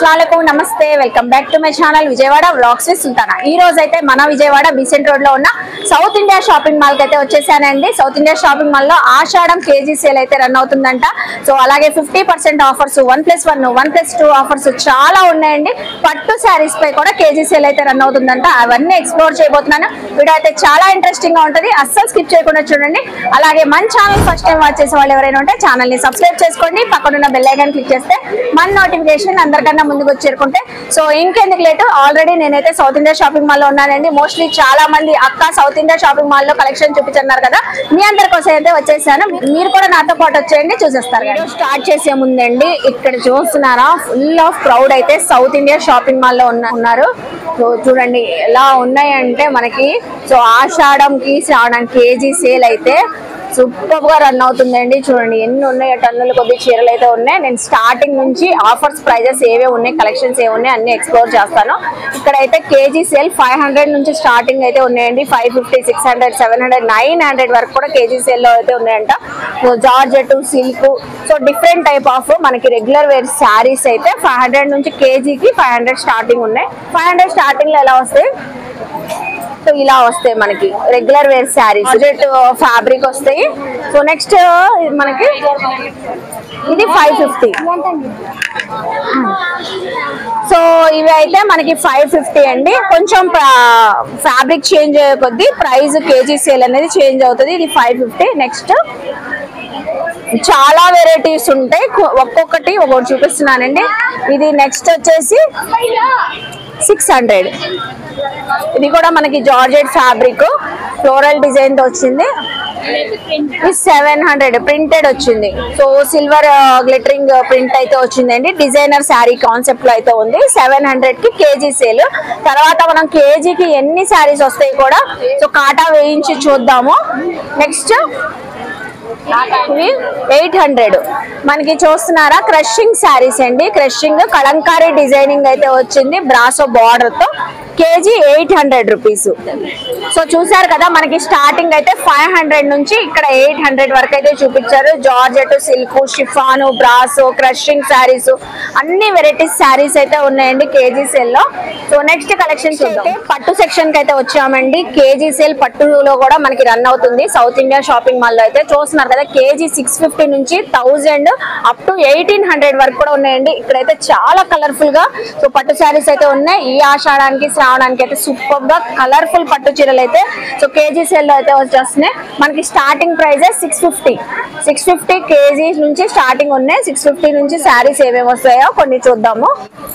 అస్సలాముకు నమస్తే welcome back to my channel Vijayawada vlogs with Sultana ఈ రోజు అయితే మన విజయవాడ బీసెంట్ రోడ్ లో ఉన్న సౌత్ ఇండియా షాపింగ్ మాల్ కి అయితే వచ్చేసానండి సౌత్ ఇండియా షాపింగ్ మాల్ లో ఆషాఢం కేజీ సేల్ అయితే రన్ అవుతుందంట సో అలాగే fifty percent offers one plus one one plus two offers చాలా ఉన్నాయండి పట్టు శారీస్ పై కూడా కేజీ సేల్ అయితే రన్ అవుతుందంట అవన్నీ ఎక్స్ప్లోర్ చేయబోతున్నాను వీడియో అయితే చాలా ఇంట్రెస్టింగ్ గా ఉంటుంది అస్సలు స్కిప్ చేయకుండా చూడండి అలాగే మన ఛానల్ ఫస్ట్ టైం వాచ్ చేసే వాళ్ళు ఎవరైనా ఉంటే ఛానల్ ని సబ్స్క్రైబ్ చేసుకోండి పక్కనున్న బెల్ ఐకాన్ క్లిక్ చేస్తే మన నోటిఫికేషన్ అందరికన్నా ముందుకు వచ్చి చేరుకుంటే సో ఇంకెందుకు లేటు ఆల్రెడీ నేనైతే సౌత్ ఇండియా షాపింగ్ మాల్ లో ఉన్నానండి మోస్ట్లీ చాలా మంది అక్క సౌత్ ఇండియా షాపింగ్ మాల్ లో కలెక్షన్ చూపించన్నారు కదా మీ అందరి కోసం అయితే వచ్చేసాను మీరు కూడా నాతో పాటు వచ్చేయండి చూసేస్తారు వీడియో స్టార్ట్ చేసే ముందండి ఇక్కడ చూస్తున్నారా ఫుల్ ఆఫ్ క్రౌడ్ అయితే సౌత్ ఇండియా షాపింగ్ మాల్ లో ఉన్న- ఉన్నారు సో చూడండి ఎలా ఉన్నాయంటే మనకి సో ఆషాఢంకి శ్రావణం కేజీ సేల్ అయితే సూపర్ గా రన్ అవుతుందండి చూడండి ఎన్ని ఉన్నాయి టన్నుల కొద్ది చీరలు అయితే ఉన్నాయి నేను స్టార్టింగ్ నుంచి ఆఫర్స్ ప్రైజెస్ ఏవే ఉన్నాయి కలెక్షన్స్ ఏ ఉన్నాయి అన్ని ఎక్స్ప్లోర్ చేస్తాను ఇక్కడ అయితే కేజీ సేల్ ఫైవ్ హండ్రెడ్ నుంచి స్టార్టింగ్ అయితే ఉన్నాయండి five fifty six hundred seven hundred nine hundred వరకు కూడా కేజీ సేల్ లో అయితే ఉన్నాయంట so georgette silk so different type of మనకి రెగ్యులర్ వేర్ శారీస్ అయితే ఫైవ్ హండ్రెడ్ నుంచి కేజీకి ఫైవ్ హండ్రెడ్ స్టార్టింగ్ ఉన్నాయి ఫైవ్ హండ్రెడ్ స్టార్టింగ్ లో ఎలా వస్తాయి సో ఇలా వస్తాయి మనకి regular wear saris jet fabric వస్తాయి సో నెక్స్ట్ మనకి ఇది ఫైవ్ ఫిఫ్టీ సో ఇవి అయితే మనకి ఫైవ్ ఫిఫ్టీ అండి కొంచెం ఫ్యాబ్రిక్ చేంజ్ అయ్యే కొద్దీ ప్రైస్ కేజీ సేల్ అనేది చేంజ్ అవుతుంది ఇది ఫైవ్ ఫిఫ్టీ నెక్స్ట్ చాలా వెరైటీస్ ఉంటాయి కొ- ఒక్కొక్కటి ఒక్కొక్కటి చూపిస్తున్నానండి ఇది నెక్స్ట్ వచ్చేసి సిక్స్ హండ్రెడ్ ఇది కూడా మనకి జార్జెట్ ఫ్యాబ్రిక్ ఫ్లోరల్ డిజైన్ తో వచ్చింది ఇది సెవెన్ హండ్రెడ్ ప్రింటెడ్ వచ్చింది సో సిల్వర్ గ్లిటరింగ్ ప్రింట్ అయితే వచ్చిందండి డిజైనర్ శారీ కాన్సెప్ట్ లో అయితే ఉంది సెవెన్ హండ్రెడ్ కి కేజీ సేల్ తర్వాత మనం కేజీకి ఎన్ని శారీస్ వస్తాయి కూడా సో కాటా వేయించి చూద్దాము నెక్స్ట్ ఇవి ఎయిట్ హండ్రెడ్ మనకి చూస్తున్నారా క్రషింగ్ శారీస్ అండి క్రషింగ్ కలంకారీ డిజైనింగ్ అయితే వచ్చింది బ్రాసో బార్డర్ తో KG eight hundred rupees so చూసారు కదా మనకి స్టార్టింగ్ అయితే ఫైవ్ హండ్రెడ్ నుంచి ఇక్కడ ఎయిట్ హండ్రెడ్ వరకు అయితే చూపించారు georgette silk chiffon brasso crushing saris అన్ని వెరైటీస్ శారీస్ అయితే ఉన్నాయండి కేజీ సేల్ లో సో నెక్స్ట్ కలెక్షన్ చూద్దాం పట్టు సెక్షన్ కి అయితే వచ్చామండి కేజీ సేల్ పట్టులో కూడా మనకి రన్ అవుతుంది సౌత్ ఇండియా షాపింగ్ మాల్ లో అయితే చూస్తున్నారు కదా కేజీ సిక్స్ ఫిఫ్టీ నుంచి thousand up to eighteen hundred వరకు కూడా ఉన్నాయండి ఇక్కడైతే చాలా కలర్ఫుల్ గా సో పట్టు శారీస్ అయితే ఉన్నాయి ఈ ఆషాఢానికి శ్రావణానికి అయితే సూపర్ గా కలర్ఫుల్ పట్టు చీరలు అయితే సో కేజీ సేల్ లో అయితే వచ్చేస్తున్నాయి మనకి starting price six fifty six fifty KG నుంచి స్టార్టింగ్ ఉన్నాయి సిక్స్ ఫిఫ్టీ నుంచి శారీస్ ఏమేమి వస్తాయో కొన్ని చూద్దాము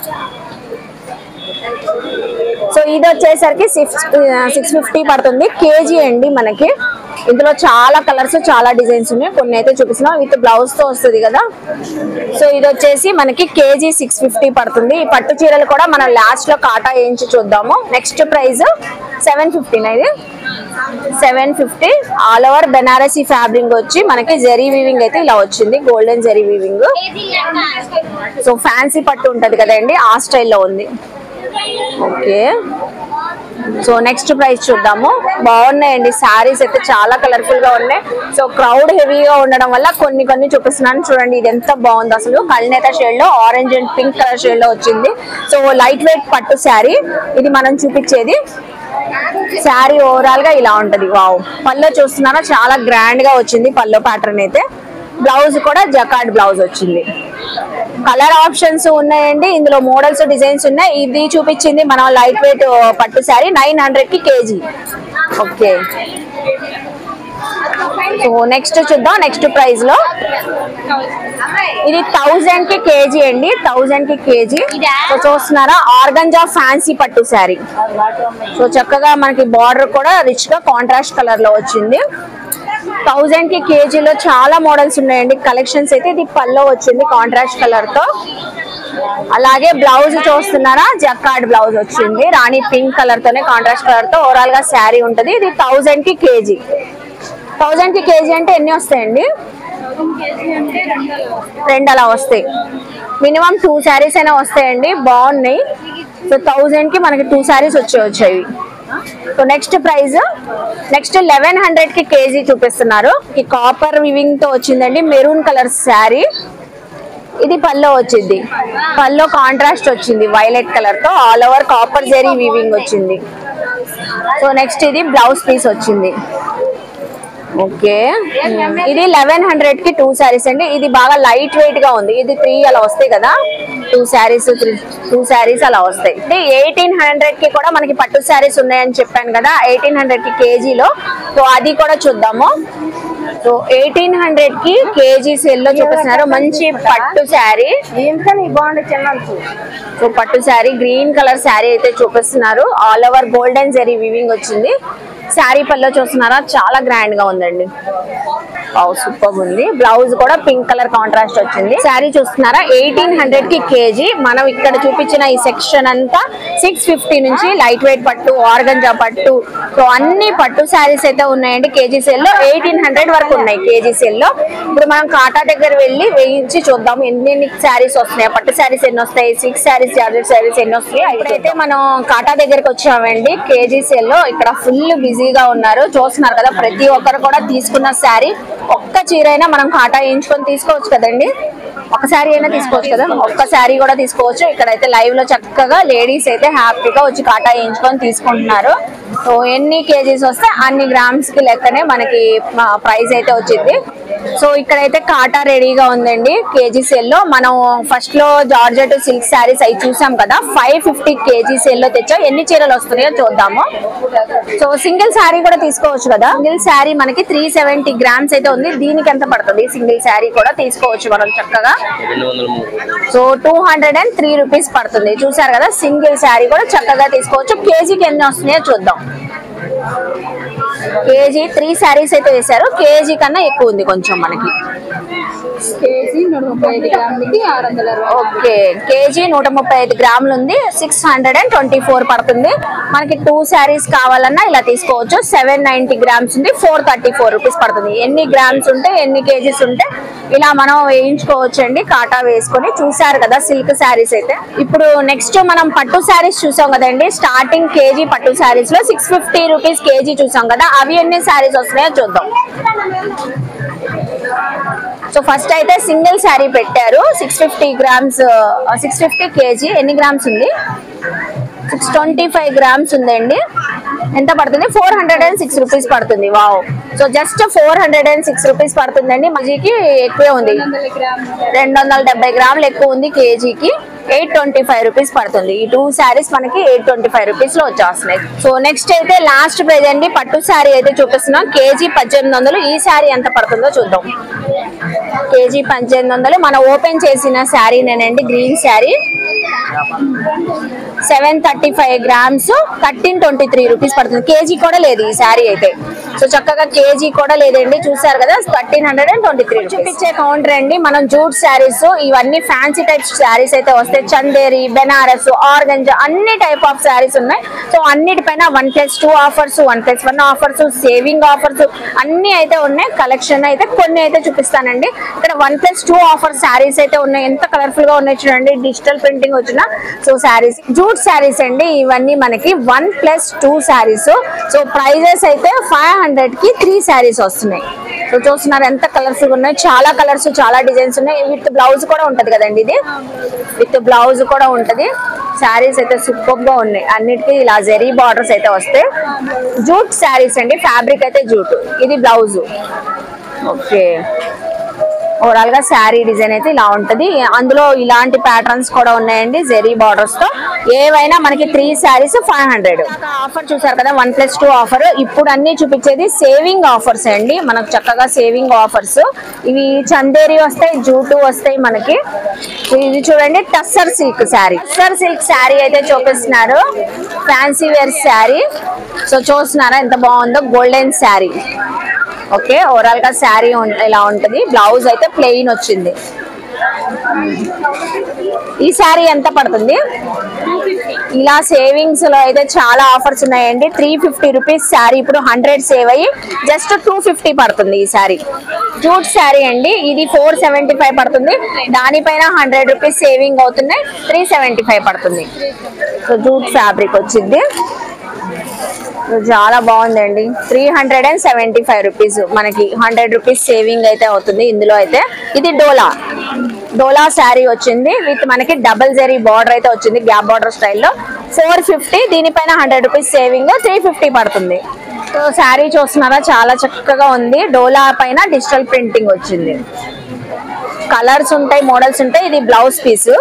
సో ఇది వచ్చేసరికి సిక్స్ సిక్స్ ఫిఫ్టీ పడుతుంది కేజీ అండి మనకి ఇందులో చాలా కలర్స్ చాలా డిజైన్స్ ఉన్నాయి కొన్ని అయితే చూపిస్తున్నాం విత్ బ్లౌజ్ తో వస్తుంది కదా సో ఇది వచ్చేసి మనకి కేజీ సిక్స్ ఫిఫ్టీ పడుతుంది ఈ పట్టు చీరలు కూడా మనం లాస్ట్ లో కాటా వేయించి చూద్దాము నెక్స్ట్ ప్రైస్ సెవెన్ ఫిఫ్టీనా ఇది seven fifty all over Banarasi fabric వచ్చి మనకి జెరీ వీవింగ్ అయితే ఇలా వచ్చింది golden zari weaving so fancy పట్టు ఉంటది కదండి ఆ స్టైల్లో ఉంది ఓకే సో నెక్స్ట్ ప్రైస్ చూద్దాము బాగున్నాయండి శారీస్ అయితే చాలా కలర్ఫుల్ గా ఉన్నాయి సో క్రౌడ్ హెవీగా ఉండడం వల్ల కొన్ని కొన్ని చూపిస్తున్నాను చూడండి ఇది ఎంత బాగుంది అసలు కల్నేత షేడ్ లో orange and pink colour shade లో వచ్చింది సో లైట్ వెయిట్ పట్టు శారీ ఇది మనం చూపించేది శారీ ఓవరాల్ గా ఇలా ఉంటది వావ్ పల్లో చూస్తున్నారా చాలా గ్రాండ్ గా వచ్చింది పల్లో ప్యాటర్న్ అయితే బ్లౌజ్ కూడా జకార్డ్ బ్లౌజ్ వచ్చింది కలర్ ఆప్షన్స్ ఉన్నాయండి ఇందులో మోడల్స్ డిజైన్స్ ఉన్నాయి ఇది చూపించింది మనం లైట్ వెయిట్ పట్టు శారీ నైన్ హండ్రెడ్ కి కేజీ ఓకే సో నెక్స్ట్ చూద్దాం నెక్స్ట్ ప్రైస్ లో ఇది థౌజండ్ కి కేజీ అండి థౌజండ్ కి కేజీ సో చూస్తున్నారా ఆర్గంజా ఫ్యాన్సీ పట్టు శారీ సో చక్కగా మనకి బార్డర్ కూడా రిచ్ గా కాంట్రాస్ట్ కలర్ లో వచ్చింది థౌజండ్ కి కేజీలో చాలా మోడల్స్ ఉన్నాయండి కలెక్షన్స్ అయితే ఇది పల్లో వచ్చింది కాంట్రాస్ట్ కలర్ తో అలాగే బ్లౌజ్ చూస్తున్నారా జక్కార్డ్ బ్లౌజ్ వచ్చింది రాణి పింక్ కలర్ తోనే కాంట్రాస్ట్ కలర్ తో ఓవరాల్ గా శారీ ఉంటది ఇది థౌజండ్ కి కేజీ థౌజండ్ కి కేజీ అంటే ఎన్ని వస్తాయండి రెండు అలా వస్తాయి మినిమం టూ శారీస్ అయినా వస్తాయండి బాగున్నాయి సో థౌజండ్ కి మనకి టూ శారీస్ వచ్చే వచ్చాయి so next price next eleven hundred కి కేజీ చూపిస్తున్నారు ఈ కాపర్ వివింగ్ తో వచ్చిందండి మెరూన్ కలర్ శారీ ఇది పల్లో వచ్చింది పల్లో కాంట్రాస్ట్ వచ్చింది వైలెట్ కలర్ తో all over copper zari weaving వచ్చింది సో నెక్స్ట్ ఇది బ్లౌజ్ పీస్ వచ్చింది ఓకే ఇది లెవెన్ హండ్రెడ్ కి టూ శారీస్ అండి ఇది బాగా లైట్ వెయిట్ గా ఉంది ఇది త్రీ అలా వస్తాయి కదా టూ శారీస్ టూ శారీస్ అలా వస్తాయి ఇది ఎయిటీన్ హండ్రెడ్ కి కూడా మనకి పట్టు శారీస్ ఉన్నాయని చెప్పాను కదా ఎయిటీన్ హండ్రెడ్ కి కేజీలో సో అది కూడా చూద్దాము సో ఎయిటీన్ హండ్రెడ్ కి కేజీ సెల్ లో చూపిస్తున్నారు మంచి పట్టు శారీ బాగుండే చిన్నలు సో పట్టు శారీ గ్రీన్ కలర్ శారీ అయితే చూపిస్తున్నారు all over golden zari weaving వచ్చింది శారీ పల్లో చూస్తున్నారా చాలా గ్రాండ్ గా ఉందండి సూపర్ ఉంది బ్లౌజ్ కూడా పింక్ కలర్ కాంట్రాస్ట్ వచ్చింది శారీ చూస్తున్నారా ఎయిటీన్ హండ్రెడ్ కి కేజీ మనం ఇక్కడ చూపించిన ఈ సెక్షన్ అంతా సిక్స్ ఫిఫ్టీ నుంచి లైట్ వెయిట్ పట్టు ఆర్గంజా పట్టు సో అన్ని పట్టు శారీస్ అయితే ఉన్నాయండి కేజీ సేల్ లో ఎయిటీన్ హండ్రెడ్ వరకు ఉన్నాయి కేజీ సేల్ లో ఇప్పుడు మనం కాటా దగ్గర వెళ్ళి వేయించి చూద్దాం ఎన్ని ఎన్ని శారీస్ వస్తున్నాయి పట్టు శారీస్ ఎన్ని వస్తాయి సిక్స్ శారీస్ జార్జెట్ శారీస్ ఎన్ని వస్తాయి ఇప్పుడైతే మనం కాటా దగ్గరకు వచ్చామండి కేజీ సేల్ లో ఇక్కడ ఫుల్ బిజీగా ఉన్నారు చూస్తున్నారు కదా ప్రతి ఒక్కరు కూడా తీసుకున్న శారీ ఒక్క చీర అయినా మనం కాటా వేయించుకొని తీసుకోవచ్చు కదండి ఒక శారీ అయినా తీసుకోవచ్చు కదా ఒక్క శారీ కూడా తీసుకోవచ్చు ఇక్కడైతే లైవ్ లో చక్కగా లేడీస్ అయితే హ్యాపీగా వచ్చి కాటా వేయించుకొని తీసుకుంటున్నారు సో ఎన్ని కేజీస్ వస్తే అన్ని గ్రామ్స్ కి లెక్కనే మనకి ప్రైస్ అయితే వచ్చింది సో ఇక్కడైతే కాటా రెడీగా ఉందండి కేజీ సేల్ లో మనం ఫస్ట్ లో జార్జెట్ సిల్క్ శారీస్ అవి చూసాం కదా ఫైవ్ ఫిఫ్టీ కేజీ సేల్ లో తెచ్చాం ఎన్ని చీరలు వస్తున్నాయో చూద్దాము సో సింగిల్ శారీ కూడా తీసుకోవచ్చు కదా సింగిల్ శారీ మనకి త్రీ సెవెంటీ గ్రామ్స్ అయితే ఉంది దీనికి ఎంత పడుతుంది సింగిల్ శారీ కూడా తీసుకోవచ్చు మనం చక్కగా రెండు వందల మూడు so two hundred and three rupees పడుతుంది చూసారు కదా సింగిల్ శారీ కూడా చక్కగా తీసుకోవచ్చు కేజీకి ఎన్ని వస్తున్నాయో చూద్దాం కేజీ త్రీ శారీస్ అయితే వేశారు కేజీ కన్నా ఎక్కువ ఉంది కొంచెం మనకి కేజీ నూట ముప్పై ఐదు గ్రాములకి ఆరు వందల అరవై ఓకే కేజీ నూట ముప్పై ఐదు గ్రాములు ఉంది six hundred and twenty four పడుతుంది మనకి టూ శారీస్ కావాలన్నా ఇలా తీసుకోవచ్చు సెవెన్ నైన్టీ గ్రామ్స్ ఉంది ఫోర్ థర్టీ ఫోర్ రూపీస్ పడుతుంది ఎన్ని గ్రామ్స్ ఉంటే ఎన్ని కేజీస్ ఉంటే ఇలా మనం వేయించుకోవచ్చు అండి కాటా వేసుకొని చూసారు కదా సిల్క్ శారీస్ అయితే ఇప్పుడు నెక్స్ట్ మనం పట్టు శారీస్ చూసాం కదండి స్టార్టింగ్ కేజీ పట్టు శారీస్ లో సిక్స్ ఫిఫ్టీ రూపీస్ కేజీ చూసాం కదా అవి ఎన్ని శారీస్ వస్తున్నాయో చూద్దాం సో ఫస్ట్ అయితే సింగిల్ శారీ పెట్టారు six fifty grams six fifty KG ఎన్ని గ్రామ్స్ ఉంది సిక్స్ ట్వంటీ ఫైవ్ గ్రామ్స్ ఉందండి ఎంత పడుతుంది four hundred and six rupees పడుతుంది wow so just four hundred and six rupees పడుతుందండి మజీకి ఎక్కువే ఉంది వందల గ్రాములు రెండు వందల డెబ్బై గ్రాములు ఎక్కువ ఉంది కేజీకి ఎయిట్ ట్వంటీ ఫైవ్ రూపీస్ పడుతుంది ఈ టూ శారీస్ మనకి ఎయిట్ ట్వంటీ ఫైవ్ రూపీస్ లో వచ్చేస్తున్నాయి సో నెక్స్ట్ అయితే లాస్ట్ ప్రైజ్ అండి పట్టు శారీ అయితే చూపిస్తున్నాం కేజీ పద్దెనిమిది వందలు ఈ శారీ ఎంత పడుతుందో చూద్దాం కేజీ పద్దెనిమిది వందలు మనం ఓపెన్ చేసిన శారీనేనండి green sari seven thirty five grams thirteen twenty three rupees పడుతుంది కేజీ కూడా లేదు ఈ శారీ అయితే సో చక్కగా కేజీ కూడా లేదండి చూసారు కదా thirteen hundred and twenty three చూపించే కౌంటర్ అండి మనం జూట్ శారీస్ ఇవన్నీ ఫ్యాన్సీ టైప్స్ శారీస్ అయితే వస్తాయి చందేరి బెనారస్ ఆర్గంజా అన్ని టైప్ ఆఫ్ శారీస్ ఉన్నాయి సో అన్నిటిపైన one plus two offers one plus one offers saving offers అన్ని అయితే ఉన్నాయి కలెక్షన్ అయితే కొన్ని అయితే చూపిస్తానండి ఇక్కడ one plus two offer saris అయితే ఉన్నాయి ఎంత కలర్ఫుల్ గా ఉన్నాయి చూడండి డిజిటల్ ప్రింటింగ్ వచ్చిన సో శారీస్ జూట్ శారీస్ అండి ఇవన్నీ మనకి one plus two saris so prices అయితే ఫైవ్ హండ్రెడ్ కి త్రీ శారీస్ వస్తున్నాయి సో చూస్తున్నారు ఎంత కలర్ఫుల్ ఉన్నాయి చాలా కలర్స్ చాలా డిజైన్స్ ఉన్నాయి విత్ బ్లౌజ్ కూడా ఉంటది కదండి ఇది విత్ బ్లౌజ్ కూడా ఉంటది శారీస్ అయితే సూపర్ గా ఉన్నాయి అన్నిటికీ ఇలా జెరీ బార్డర్స్ అయితే వస్తాయి జూట్ శారీస్ అండి ఫ్యాబ్రిక్ అయితే జూట్ ఇది బ్లౌజ్ ఓకే ఓవరాల్ గా శారీ డిజైన్ అయితే ఇలా ఉంటది అందులో ఇలాంటి ప్యాటర్న్స్ కూడా ఉన్నాయండి జెరీ బార్డర్స్ తో ఏవైనా మనకి three saris five hundred offer చూసారు కదా వన్ ప్లస్ టూ ఆఫర్ ఇప్పుడు అన్ని చూపించేది సేవింగ్ ఆఫర్స్ అండి మనకు చక్కగా సేవింగ్ ఆఫర్స్ ఇవి చందేరి వస్తాయి జూటు వస్తాయి మనకి ఇది చూడండి టస్సర్ సిల్క్ శారీ టస్సర్ సిల్క్ శారీ అయితే చూపిస్తున్నారు ఫ్యాన్సీ వేర్ శారీ సో చూస్తున్నారా ఎంత బాగుందో గోల్డెన్ శారీ ఓకే ఓవరాల్ గా శారీ ఇలా ఉంటది బ్లౌజ్ అయితే ప్లెయిన్ వచ్చింది ఈ శారీ ఎంత పడుతుంది ఇలా సేవింగ్స్ లో అయితే చాలా ఆఫర్స్ ఉన్నాయండి త్రీ ఫిఫ్టీ రూపీస్ శారీ ఇప్పుడు హండ్రెడ్ సేవ్ అయ్యి జస్ట్ టూ ఫిఫ్టీ పడుతుంది ఈ శారీ జూట్ శారీ అండి ఇది ఫోర్ సెవెంటీ ఫైవ్ పడుతుంది దానిపైన హండ్రెడ్ రూపీస్ సేవింగ్ అవుతున్నాయి త్రీ సెవెంటీ ఫైవ్ పడుతుంది సో జూట్ ఫ్యాబ్రిక్ వచ్చింది ఇది చాలా బాగుందండి three hundred and seventy five rupees మనకి హండ్రెడ్ రూపీస్ సేవింగ్ అయితే అవుతుంది ఇందులో అయితే ఇది డోలా డోలా శారీ వచ్చింది విత్ మనకి డబల్ జెరీ బార్డర్ అయితే వచ్చింది గ్యాప్ బార్డర్ స్టైల్లో ఫోర్ ఫిఫ్టీ దీనిపైన hundred rupees saving three fifty పడుతుంది సో శారీ చూస్తున్నారా చాలా చక్కగా ఉంది డోలా పైన డిజిటల్ ప్రింటింగ్ వచ్చింది కలర్స్ ఉంటాయి మోడల్స్ ఉంటాయి ఇది బ్లౌజ్ పీస్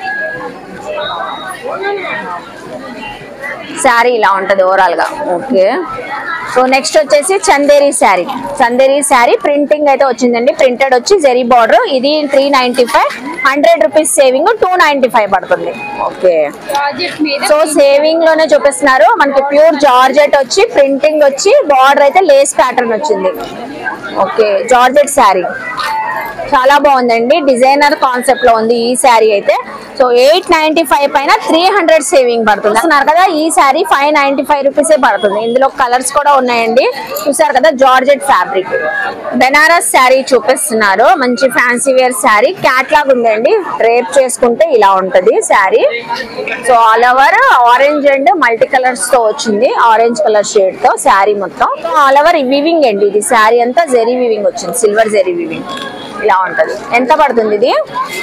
శారీ ఇలా ఉంటది ఓవరాల్ గా ఓకే సో నెక్స్ట్ వచ్చేసి చందేరి శారీ చందేరి శారీ ప్రింటింగ్ అయితే వచ్చిందండి ప్రింటెడ్ వచ్చి జెరీ బార్డర్ ఇది three ninety five hundred rupees saving two ninety five పడుతుంది ఓకే ప్రాజెక్ట్ మీద సో సేవింగ్ లోనే చూపిస్తున్నారు మనకి ప్యూర్ జార్జెట్ వచ్చి ప్రింటింగ్ వచ్చి బార్డర్ అయితే లేస్ ప్యాటర్న్ వచ్చింది ఓకే జార్జెట్ శారీ చాలా బాగుందండి డిజైనర్ కాన్సెప్ట్ లో ఉంది ఈ శారీ అయితే సో ఎయిట్ నైన్టీ ఫైవ్ పైన త్రీ హండ్రెడ్ సేవింగ్ పడుతుంది చూస్తున్నారు కదా ఈ శారీ ఫైవ్ నైన్టీ ఫైవ్ రూపీసే పడుతుంది ఇందులో కలర్స్ కూడా ఉన్నాయండి చూసారు కదా జార్జెట్ ఫ్యాబ్రిక్ బెనారస్ శారీ చూపిస్తున్నారు మంచి ఫ్యాన్సీ వేర్ శారీ క్యాట్లాగ్ ఉందండి రేప్ చేసుకుంటే ఇలా ఉంటది sari so all over orange and multi colours తో వచ్చింది ఆరెంజ్ కలర్ షేడ్ తో శారీ మొత్తం ఆల్ ఓవర్ వివింగ్ అండి ఇది శారీ అంతా జెరీ వివింగ్ వచ్చింది సిల్వర్ జెరీ వివింగ్ ఇలా ఉంటది ఎంత పడుతుంది ఇది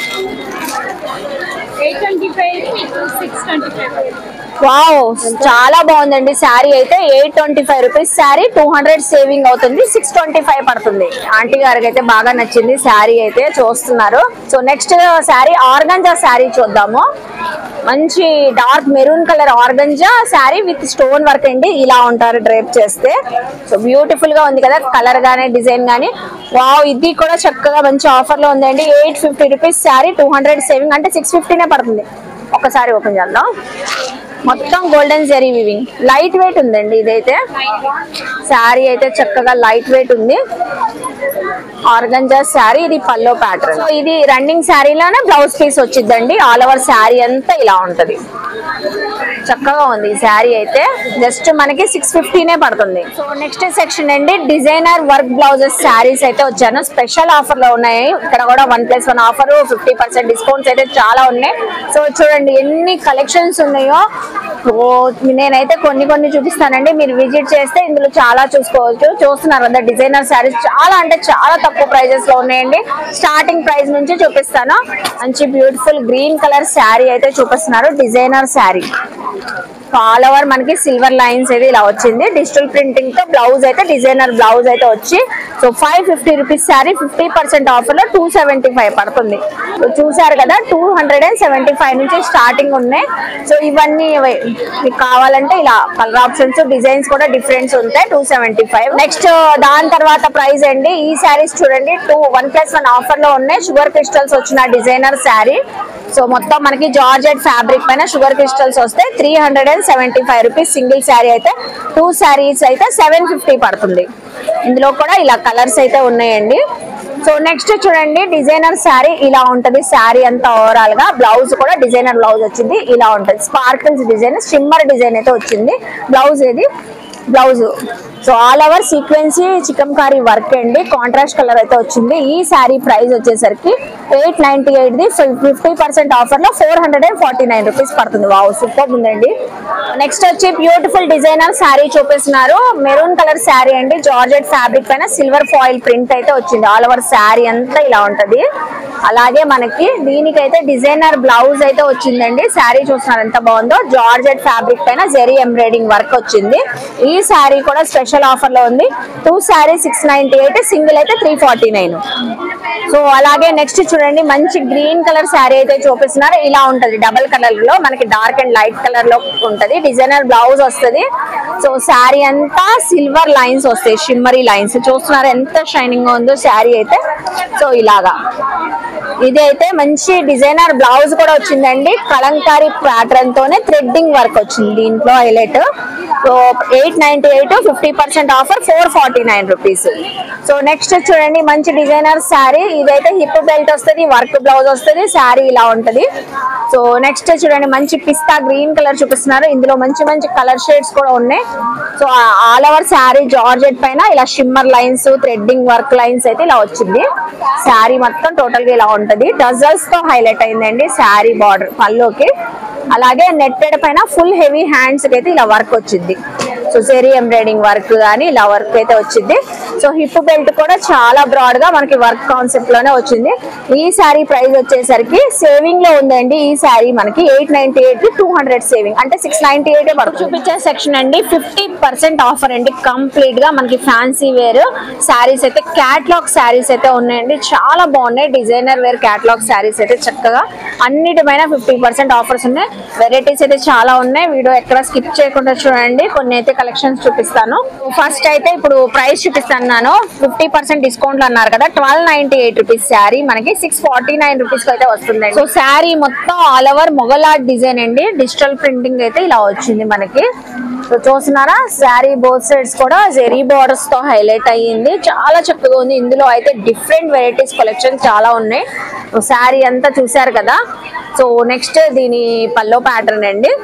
ఎయిట్ ట్వంటీ ఫైవ్ మీకు సిక్స్ ట్వంటీ ఫైవ్ వావ్ చాలా బాగుందండి శారీ అయితే eight twenty five rupees sari two hundred saving అవుతుంది సిక్స్ ట్వంటీ ఫైవ్ పడుతుంది ఆంటీ గారికి అయితే బాగా నచ్చింది శారీ అయితే చూస్తున్నారు so next sari organza sari చూద్దాము మంచి dark maroon colour organza sari with stone work అండి ఇలా ఉంటారు డ్రేప్ చేస్తే సో బ్యూటిఫుల్ గా ఉంది కదా కలర్ గానీ డిజైన్ గానీ వావ్ ఇది కూడా చక్కగా మంచి ఆఫర్ లో ఉందండి eight fifty rupees sari two hundred saving అంటే సిక్స్ ఫిఫ్టీనే పడుతుంది ఒకసారి ఓపెన్ చేద్దాం మొత్తం golden zari weaving light weight ఉందండి ఇదైతే శారీ అయితే చక్కగా లైట్ వెయిట్ ఉంది ఆర్గంజా శారీ ఇది పల్లో ప్యాటర్న్ సో ఇది రన్నింగ్ శారీలోనే బ్లౌజ్ పీస్ వచ్చిందండి ఆల్ ఓవర్ శారీ అంతా ఇలా ఉంటది చక్కగా ఉంది ఈ శారీ అయితే జస్ట్ మనకి సిక్స్ ఫిఫ్టీనే పడుతుంది సో నెక్స్ట్ సెక్షన్ అండి డిజైనర్ వర్క్ బ్లౌజెస్ శారీస్ అయితే వచ్చాను స్పెషల్ ఆఫర్ లో ఉన్నాయి ఇక్కడ కూడా one plus one offer fifty percent discounts అయితే చాలా ఉన్నాయి సో చూడండి ఎన్ని కలెక్షన్స్ ఉన్నాయో ఓ నేనైతే కొన్ని కొన్ని చూపిస్తానండి మీరు విజిట్ చేస్తే ఇందులో చాలా చూసుకోవచ్చు చూస్తున్నారు కదా డిజైనర్ శారీస్ చాలా అంటే చాలా తక్కువ ప్రైజెస్ లో ఉన్నాయండి స్టార్టింగ్ ప్రైస్ నుంచి చూపిస్తాను మంచి బ్యూటిఫుల్ గ్రీన్ కలర్ శారీ అయితే చూపిస్తున్నారు డిజైనర్ శారీ ఆల్ ఓవర్ మనకి సిల్వర్ లైన్స్ అయితే ఇలా వచ్చింది డిజిటల్ ప్రింటింగ్ తో బ్లౌజ్ అయితే డిజైనర్ బ్లౌజ్ అయితే వచ్చి so five fifty rupees sari fifty percent offer లో టూ సెవెంటీ ఫైవ్ పడుతుంది సో చూసారు కదా two hundred and seventy five నుంచి స్టార్టింగ్ ఉన్నాయి సో ఇవన్నీ ఇవే. మీకు కావాలంటే ఇలా కలర్ ఆప్షన్స్ డిజైన్స్ కూడా డిఫరెన్స్ ఉంటాయి టూ సెవెంటీ ఫైవ్ నెక్స్ట్ దాని తర్వాత ప్రైస్ అండి ఈ శారీస్ చూడండి two one plus one offer లో ఉన్నాయి షుగర్ క్రిస్టల్స్ వచ్చిన డిజైనర్ శారీ సో మొత్తం మనకి జార్జెట్ ఫ్యాబ్రిక్ పైన షుగర్ క్రిస్టల్స్ వస్తాయి three hundred and seventy five rupees single sari అయితే టూ శారీస్ అయితే సెవెన్ ఫిఫ్టీ పడుతుంది ఇందులో కూడా ఇలా కలర్స్ అయితే ఉన్నాయండి సో నెక్స్ట్ చూడండి డిజైనర్ శారీ ఇలా ఉంటది శారీ అంతా ఓవరాల్ గా బ్లౌజ్ కూడా డిజైనర్ బ్లౌజ్ వచ్చింది ఇలా ఉంటది స్పార్కిల్స్ డిజైన్ షిమ్మర్ డిజైన్ అయితే వచ్చింది బ్లౌజ్ ఇది బ్లౌజ్ సో ఆల్ ఓవర్ సీక్వెన్సీ చికెన్ కారీ వర్క్ అండి కాంట్రాస్ట్ కలర్ అయితే వచ్చింది ఈ శారీ ప్రైస్ వచ్చేసరికి eight ninety eight the fifty percent offer లో four hundred and forty nine rupees పడుతుంది వావ్ సూపర్ ఉందండి నెక్స్ట్ వచ్చి బ్యూటిఫుల్ డిజైనర్ శారీ చూపిస్తున్నారు మెరూన్ కలర్ శారీ అండి జార్జెట్ ఫ్యాబ్రిక్ పైన సిల్వర్ ఫాయిల్ ప్రింట్ అయితే వచ్చింది ఆల్ ఓవర్ శారీ అంతా ఇలా ఉంటది అలాగే మనకి దీనికైతే డిజైనర్ బ్లౌజ్ అయితే వచ్చిందండి శారీ చూస్తున్నారు ఎంత బాగుందో జార్జెట్ ఫ్యాబ్రిక్ పైన జెరీ ఎంబ్రాయిడింగ్ వర్క్ వచ్చింది ఈ శారీ కూడా స్పెషల్ ఆఫర్ లో ఉంది two sari six ninety eight single అయితే త్రీ ఫార్టీ నైన్ సో అలాగే నెక్స్ట్ చూడండి మంచి గ్రీన్ కలర్ శారీ అయితే చూపిస్తున్నారు ఇలా ఉంటది డబల్ కలర్ లో మనకి డార్క్ అండ్ లైట్ కలర్ లో ఉంటది డిజైనర్ బ్లౌజ్ వస్తది సో శారీ అంతా సిల్వర్ లైన్స్ వస్తాయి షిమ్మరీ లైన్స్ చూస్తున్నారు ఎంత షైనింగ్ గా ఉందో శారీ అయితే సో ఇలాగా ఇది అయితే మంచి డిజైనర్ బ్లౌజ్ కూడా వచ్చిందండి కలంకారీ ప్యాటర్న్ తోనే థ్రెడ్డింగ్ వర్క్ వచ్చింది దీంట్లో highlight so eight ninety eight fifty percent offer four forty nine rupees so next చూడండి మంచి డిజైనర్ శారీ ఇదైతే హిప్ బెల్ట్ వస్తుంది వర్క్ బ్లౌజ్ వస్తుంది శారీ ఇలా ఉంటది సో నెక్స్ట్ చూడండి మంచి పిస్తా గ్రీన్ కలర్ చూపిస్తున్నారు ఇందులో మంచి మంచి కలర్ షేడ్స్ కూడా ఉన్నాయి so all over sari georgette పైన ఇలా shimmer lines threading work lines అయితే ఇలా వచ్చింది శారీ మొత్తం టోటల్ గా ఇలా ఉంటది టజల్స్ తో హైలైట్ అయిందండి శారీ బార్డర్ పల్లోకి అలాగే నెట్టెడ్ పైన ఫుల్ హెవీ హ్యాండ్స్ కి అయితే ఇలా వర్క్ వచ్చింది సో జెరీ ఎంబ్రాయిడింగ్ వర్క్ కానీ ఇలా వర్క్ అయితే వచ్చింది సో హిప్ బెల్ట్ కూడా చాలా బ్రాడ్ గా మనకి వర్క్ కాన్సెప్ట్ లోనే వచ్చింది ఈ శారీ ప్రైస్ వచ్చేసరికి సేవింగ్ లో ఉందండి ఈ శారీ మనకి eight ninety eight two hundred saving అంటే సిక్స్ నైన్టీ ఎయిట్ పడుతుంది చూపించే సెక్షన్ అండి ఫిఫ్టీ పర్సెంట్ ఆఫర్ అండి కంప్లీట్ గా మనకి ఫ్యాన్సీ వేర్ శారీస్ అయితే క్యాట్లాగ్ శారీస్ అయితే ఉన్నాయండి చాలా బాగున్నాయి డిజైనర్ వేర్ క్యాట్లాగ్ శారీస్ అయితే చక్కగా అన్నిటిపైన ఫిఫ్టీ పర్సెంట్ ఆఫర్స్ ఉన్నాయి వెరైటీస్ అయితే చాలా ఉన్నాయి వీడియో ఎక్కడ స్కిప్ చేయకుండా చూడండి కొన్ని అయితే కలెక్షన్స్ చూపిస్తాను ఫస్ట్ అయితే ఇప్పుడు ప్రైస్ చూపిస్తున్నాను ఫిఫ్టీ పర్సెంట్ డిస్కౌంట్ అన్నారు కదా twelve ninety eight rupees sari మనకి సిక్స్ ఫార్టీ నైన్ రూపీస్ అయితే వస్తుంది సో శారీ మొత్తం all over Mughal art design అండి డిజిటల్ ప్రింటింగ్ అయితే ఇలా వచ్చింది మనకి సో చూస్తున్నారా శారీ బోత్ సైడ్స్ కూడా జెరీ బోర్డర్స్ తో హైలైట్ అయ్యింది చాలా చక్కగా ఉంది ఇందులో అయితే డిఫరెంట్ వెరైటీస్ కలెక్షన్ చాలా ఉన్నాయి శారీ అంతా చూసారు కదా సో నెక్స్ట్ దీని పల్లో ప్యాటర్న్ అండి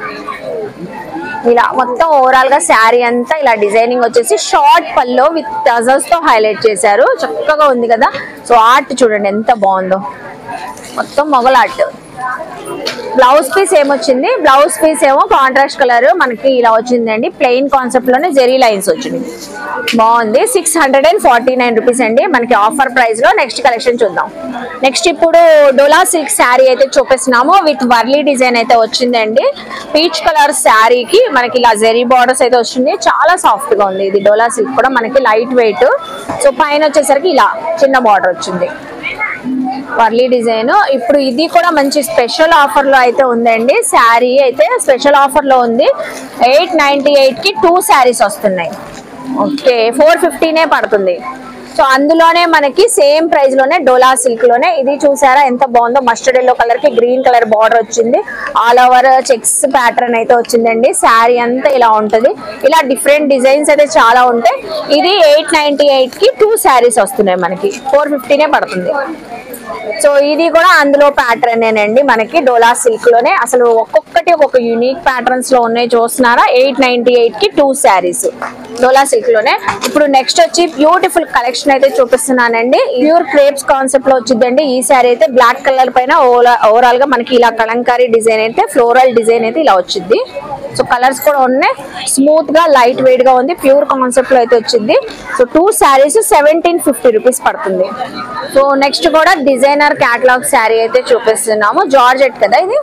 ఇలా మొత్తం ఓవరాల్ గా శారీ అంతా ఇలా డిజైనింగ్ వచ్చేసి షార్ట్ పల్లో విత్ టజల్స్ తో హైలైట్ చేశారు చక్కగా ఉంది కదా సో ఆర్ట్ చూడండి ఎంత బాగుందో మొత్తం మొగల ఆర్ట్ బ్లౌజ్ పీస్ ఏమొచ్చింది బ్లౌజ్ పీస్ ఏమో కాంట్రాస్ట్ కలర్ మనకి ఇలా వచ్చిందండి ప్లెయిన్ కాన్సెప్ట్ లోనే జెరీ లైన్స్ వచ్చింది బాగుంది six hundred and forty nine rupees అండి మనకి ఆఫర్ ప్రైస్ లో నెక్స్ట్ కలెక్షన్ చూద్దాం నెక్స్ట్ ఇప్పుడు డోలా సిల్క్ శారీ అయితే చూపిస్తున్నాము విత్ వర్లీ డిజైన్ అయితే వచ్చిందండి పీచ్ కలర్ శారీకి మనకి ఇలా జెరీ బార్డర్స్ అయితే వచ్చింది చాలా సాఫ్ట్ గా ఉంది ఇది డోలా సిల్క్ కూడా మనకి లైట్ వెయిట్ సో పైన వచ్చేసరికి ఇలా చిన్న బార్డర్ వచ్చింది వర్లీ డిజైన్ ఇప్పుడు ఇది కూడా మంచి స్పెషల్ ఆఫర్ లో అయితే ఉందండి శారీ అయితే స్పెషల్ ఆఫర్ లో ఉంది ఎయిట్ నైన్టీ ఎయిట్ కి టూ శారీస్ వస్తున్నాయి ఓకే ఫోర్ ఫిఫ్టీనే పడుతుంది సో అందులోనే మనకి సేమ్ ప్రైస్ లోనే డోలా సిల్క్ లోనే ఇది చూసారా ఎంత బాగుందో మస్టర్డ్ ఎల్లో కలర్ కి గ్రీన్ కలర్ బార్డర్ వచ్చింది ఆల్ ఓవర్ చెక్స్ ప్యాటర్న్ అయితే వచ్చిందండి శారీ అంతా ఇలా ఉంటది ఇలా డిఫరెంట్ డిజైన్స్ అయితే చాలా ఉంటాయి ఇది ఎయిట్ నైన్టీ ఎయిట్ కి టూ శారీస్ వస్తున్నాయి మనకి ఫోర్ ఫిఫ్టీనే పడుతుంది సో ఇది కూడా అందులో ప్యాటర్న్ ఏనండి మనకి డోలా సిల్క్ లోనే అసలు ఒక్కొక్కటి ఒక్కొక్క యూనిక్ ప్యాటర్న్స్ లో ఉన్నాయి చూస్తున్నారా ఎయిట్ నైన్టీ ఎయిట్ కి టూ శారీస్ డోలా సిల్క్ లోనే ఇప్పుడు నెక్స్ట్ వచ్చి బ్యూటిఫుల్ కలెక్షన్ అయితే చూపిస్తున్నానండి ప్యూర్ క్రేప్స్ కాన్సెప్ట్ లో వచ్చిందండి ఈ శారీ అయితే బ్లాక్ కలర్ పైన ఓవరాల్ గా మనకి ఇలా కలంకారీ డిజైన్ అయితే ఫ్లోరల్ డిజైన్ అయితే ఇలా వచ్చింది సో కలర్స్ కూడా ఉన్నాయి స్మూత్ గా లైట్ వెయిట్ గా ఉంది ప్యూర్ కాన్సెప్ట్ లో అయితే వచ్చింది so two saris seventeen fifty rupees పడుతుంది సో నెక్స్ట్ కూడా డిజైనర్ క్యాటలాగ్ శారీ అయితే చూపిస్తున్నాము జార్జెట్ కదా ఇది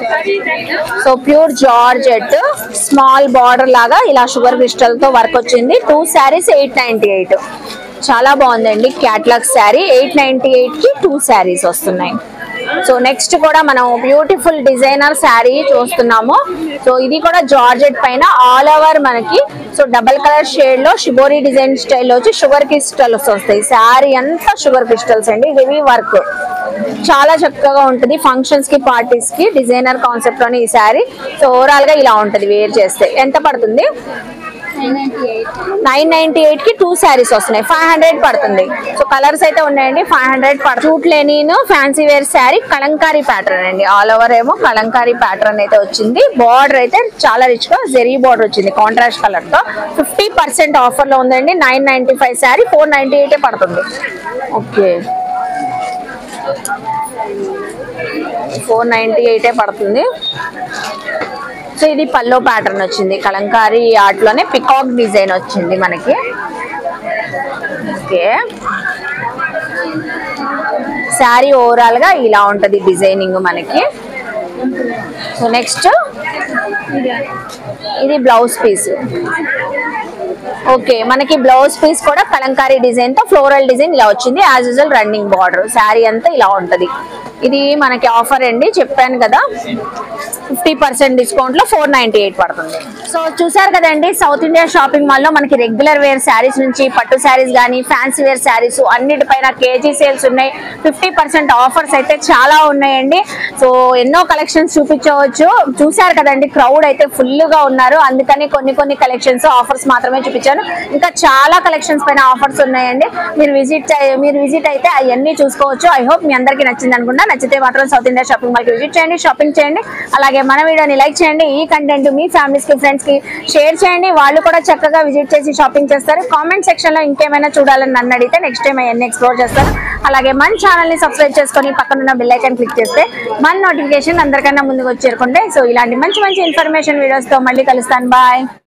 so pure georgette small border లాగా ఇలా షుగర్ క్రిస్టల్ తో వర్క్ వచ్చింది two saris eight ninety eight చాలా బాగుందండి catalogue sari eight ninety eight కి టూ శారీస్ వస్తున్నాయి సో నెక్స్ట్ కూడా మనం బ్యూటిఫుల్ డిజైనర్ శారీ చూస్తున్నాము సో ఇది కూడా జార్జెట్ పైన ఆల్ ఓవర్ మనకి సో డబల్ కలర్ షేడ్ లో షిబోరి డిజైన్ స్టైల్ వచ్చి షుగర్ క్రిస్టల్స్ వస్తాయి శారీ అంతా షుగర్ క్రిస్టల్స్ అండి హెవీ వర్క్ చాలా చక్కగా ఉంటుంది ఫంక్షన్స్ కి పార్టీస్ కి డిజైనర్ కాన్సెప్ట్ లోని ఈ శారీ సో ఓవరాల్ గా ఇలా ఉంటది వేర్ చేస్తే ఎంత పడుతుంది నైన్ నైన్టీ ఎయిట్ కి టూ శారీస్ వస్తున్నాయి ఫైవ్ హండ్రెడ్ పడుతుంది సో కలర్స్ అయితే ఉన్నాయండి ఫైవ్ హండ్రెడ్ సూట్ లేని fancy wear sari kalamkari pattern అండి ఆల్ ఓవర్ ఏమో కలంకారీ ప్యాటర్న్ అయితే వచ్చింది బార్డర్ అయితే చాలా రిచ్ గా జెరీ బార్డర్ వచ్చింది కాంట్రాస్ట్ కలర్ తో ఫిఫ్టీ పర్సెంట్ ఆఫర్ లో ఉందండి nine ninety five sari four ninety ఎయిటే పడుతుంది ఓకే ఫోర్ నైన్టీ ఎయిటే పడుతుంది సో ఇది పల్లో ప్యాటర్న్ వచ్చింది కలంకారీ ఆర్ట్ లోనే పికాక్ డిజైన్ వచ్చింది మనకి ఓకే శారీ ఓవరాల్ గా ఇలా ఉంటది డిజైనింగ్ మనకి సో నెక్స్ట్ ఇది బ్లౌజ్ పీస్ ఓకే మనకి బ్లౌజ్ పీస్ కూడా కలంకారీ డిజైన్ తో ఫ్లోరల్ డిజైన్ ఇలా వచ్చింది as usual running border sari అంతా ఇలా ఉంటది ఇది మనకి ఆఫర్ అండి చెప్పాను కదా ఫిఫ్టీ పర్సెంట్ డిస్కౌంట్ లో ఫోర్ నైన్టీ ఎయిట్ పడుతుంది సో చూసారు కదండి సౌత్ ఇండియా షాపింగ్ మాల్ లో మనకి రెగ్యులర్ వేర్ శారీస్ నుంచి పట్టు శారీస్ కానీ ఫ్యాన్సీ వేర్ శారీస్ అన్నిటిపైన కేజీ సేల్స్ ఉన్నాయి ఫిఫ్టీ పర్సెంట్ ఆఫర్స్ అయితే చాలా ఉన్నాయండి సో ఎన్నో కలెక్షన్స్ చూపించవచ్చు చూసారు కదండి క్రౌడ్ అయితే ఫుల్ గా ఉన్నారు అందుకని కొన్ని కొన్ని కలెక్షన్స్ ఆఫర్స్ మాత్రమే చూపించాను ఇంకా చాలా కలెక్షన్స్ పైన ఆఫర్స్ ఉన్నాయండి మీరు విజిట్ మీరు విజిట్ అయితే అవన్నీ చూసుకోవచ్చు ఐ హోప్ మీ అందరికీ నచ్చింది అనుకుంటా నచ్చితే మాత్రం సౌత్ ఇండియా షాపింగ్ మాల్కి విజిట్ చేయండి షాపింగ్ చేయండి అలాగే మన వీడియోని లైక్ చేయండి ఈ కంటెంట్ మీ ఫ్యామిలీస్ కి ఫ్రెండ్స్ కి షేర్ చేయండి వాళ్ళు కూడా చక్కగా విజిట్ చేసి షాపింగ్ చేస్తారు కామెంట్ సెక్షన్ లో ఇంకేమైనా చూడాలని నన్ను అడిగితే నెక్స్ట్ టైం అవన్నీ ఎక్స్ప్లోర్ చేస్తాను అలాగే మన ఛానల్ ని సబ్స్క్రైబ్ చేసుకొని పక్కనున్న బెల్ ఐకాన్ క్లిక్ చేస్తే మన నోటిఫికేషన్ అందరికన్నా ముందుకు వచ్చి చేరుకుంటే సో ఇలాంటి మంచి మంచి ఇన్ఫర్మేషన్ వీడియోస్ తో మళ్ళీ కలుస్తాను బాయ్